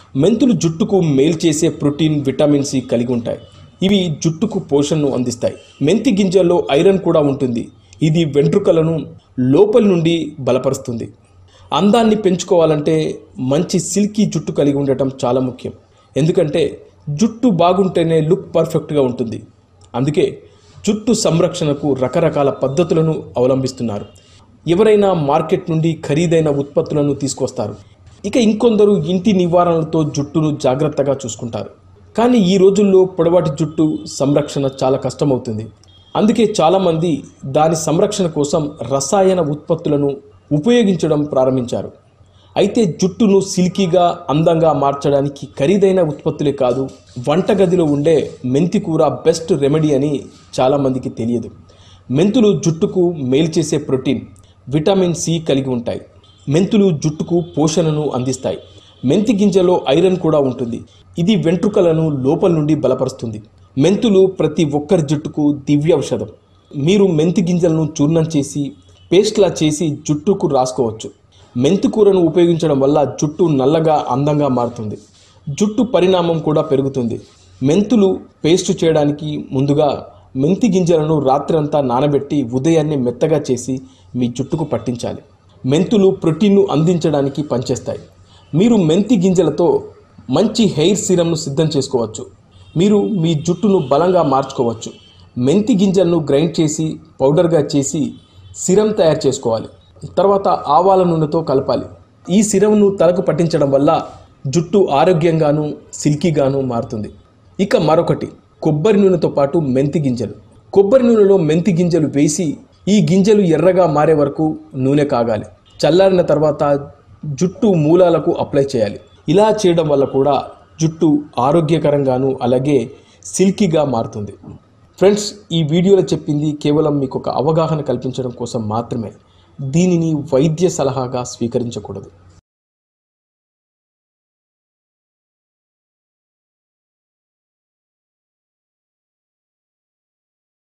మెంతులు జుట్టుకు మేలు చేసే ప్రోటీన్ విటమిన్ సి కలిగి ఉంటాయి ఇవి జుట్టుకు పోషణను అందిస్తాయి మెంతి గింజల్లో ఐరన్ కూడా ఉంటుంది ఇది వెంట్రుకలను లోపలి నుండి బలపరుస్తుంది అందాన్ని పెంచుకోవాలంటే మంచి సిల్కీ జుట్టు కలిగి ఉండటం చాలా ముఖ్యం ఎందుకంటే జుట్టు బాగుంటేనే లుక్ పర్ఫెక్ట్గా ఉంటుంది అందుకే జుట్టు సంరక్షణకు రకరకాల పద్ధతులను అవలంబిస్తున్నారు ఎవరైనా మార్కెట్ నుండి ఖరీదైన ఉత్పత్తులను తీసుకొస్తారు ఇక ఇంకొందరు ఇంటి నివారణలతో జుట్టును జాగ్రత్తగా చూసుకుంటారు కానీ ఈ రోజుల్లో పొడవాటి జుట్టు సంరక్షణ చాలా కష్టమవుతుంది అందుకే చాలామంది దాని సంరక్షణ కోసం రసాయన ఉత్పత్తులను ఉపయోగించడం ప్రారంభించారు అయితే జుట్టును సిల్కీగా అందంగా మార్చడానికి ఖరీదైన ఉత్పత్తులే కాదు వంటగదిలో ఉండే మెంతి కూర బెస్ట్ రెమెడీ అని చాలామందికి తెలియదు మెంతులు జుట్టుకు మేలు చేసే ప్రోటీన్ విటమిన్ సి కలిగి ఉంటాయి మెంతులు జుట్టుకు పోషణను అందిస్తాయి మెంతి గింజలో ఐరన్ కూడా ఉంటుంది ఇది వెంట్రుకలను లోపల నుండి బలపరుస్తుంది మెంతులు ప్రతి ఒక్కరి జుట్టుకు దివ్య ఔషధం మీరు మెంతి గింజలను చూర్ణం చేసి పేస్ట్లా చేసి జుట్టుకు రాసుకోవచ్చు మెంతి కూరను ఉపయోగించడం వల్ల జుట్టు నల్లగా అందంగా మారుతుంది జుట్టు పరిణామం కూడా పెరుగుతుంది మెంతులు పేస్ట్ చేయడానికి ముందుగా మెంతి గింజలను రాత్రంతా నానబెట్టి ఉదయాన్నే మెత్తగా చేసి మీ జుట్టుకు పట్టించాలి మెంతులు ప్రోటీన్ను అందించడానికి పనిచేస్తాయి మీరు మెంతి గింజలతో మంచి హెయిర్ సీరంను సిద్ధం చేసుకోవచ్చు మీరు మీ జుట్టును బలంగా మార్చుకోవచ్చు మెంతి గింజలను గ్రైండ్ చేసి పౌడర్గా చేసి సిరం తయారు చేసుకోవాలి తర్వాత ఆవాల నూనెతో కలపాలి ఈ సిరంను తలకు పట్టించడం వల్ల జుట్టు ఆరోగ్యంగాను సిల్కీగాను మారుతుంది ఇక మరొకటి కొబ్బరి నూనెతో పాటు మెంతి గింజలు కొబ్బరి నూనెలో మెంతి గింజలు వేసి ఈ గింజలు ఎర్రగా మారే వరకు నూనె కాగాలి చల్లారిన తర్వాత జుట్టు మూలాలకు అప్లై చేయాలి ఇలా చేయడం వల్ల కూడా జుట్టు ఆరోగ్యకరంగాను అలాగే సిల్కీగా మారుతుంది ఫ్రెండ్స్ ఈ వీడియోలో చెప్పింది కేవలం మీకు ఒక అవగాహన కల్పించడం కోసం మాత్రమే దీనిని వైద్య సలహాగా స్వీకరించకూడదు